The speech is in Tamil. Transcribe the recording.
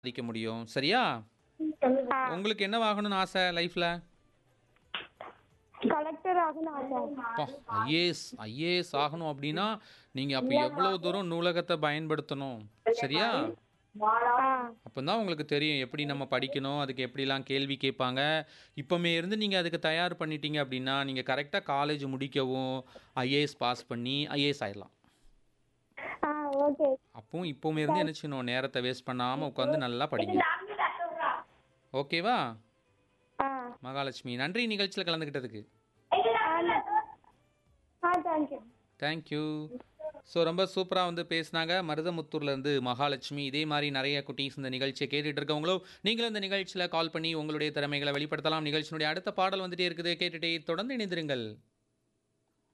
சாதிக்க முடியும். சரியா? ஆ. உங்களுக்கு என்னவாகணும்னு ஆசை லைஃப்ல? கலெக்டர் ஆகணும் ஆசை. அப்பா! ஐஏஎஸ் ஐஏஎஸ் ஆகணும் அப்டின்னா, நீங்க அப்ப எவ்வளவு தூரம் நூலகத்த பயன்படுத்தணும். சரியா? ஆ. அப்பந்தான் உங்களுக்கு தெரியும் எப்படி நம்ம படிக்கணும், அதுக்கு எப்படிலாம் கேள்வி கேட்பாங்க. இப்பமே இருந்து நீங்க அதுக்கு தயார் பண்ணிட்டீங்க அப்டின்னா, நீங்க கரெக்ட்டா காலேஜ் முடிக்கவும், ஐஏஎஸ் பாஸ் பண்ணி ஐஏஎஸ் ஆயிரலாம். ஆ ஓகே. அப்பவும் இப்பவுமே இருந்து என்ன செய்யணும், நேரத்த வேஸ்ட் பண்ணாம உட்காந்து நல்லா படிங்க. ஓகேவா? ஆ. மகாலட்சுமி நன்றி நிகழ்ச்சியில கலந்துக்கிட்டதுக்கு. ஆ thank you. Thank you. So ரொம்ப சூப்பரா வந்து பேசுனாங்க. மருதமுத்தூர்லேருந்து மகாலட்சுமி. இதே மாரி நெறைய குட்டீஸ் இந்த நிகழ்ச்சிய கேட்டுட்டு இருக்கவங்களும், நீங்களும் இந்த நிகழ்ச்சியில கால் பண்ணி உங்களுடைய திறமைகள வெளிப்படுத்தலாம். நிகழ்ச்சியினுடைய அடுத்த பாடல் வந்துட்டே இருக்குது. கேட்டுட்டே தொடர்ந்து இணைந்திருங்கள்.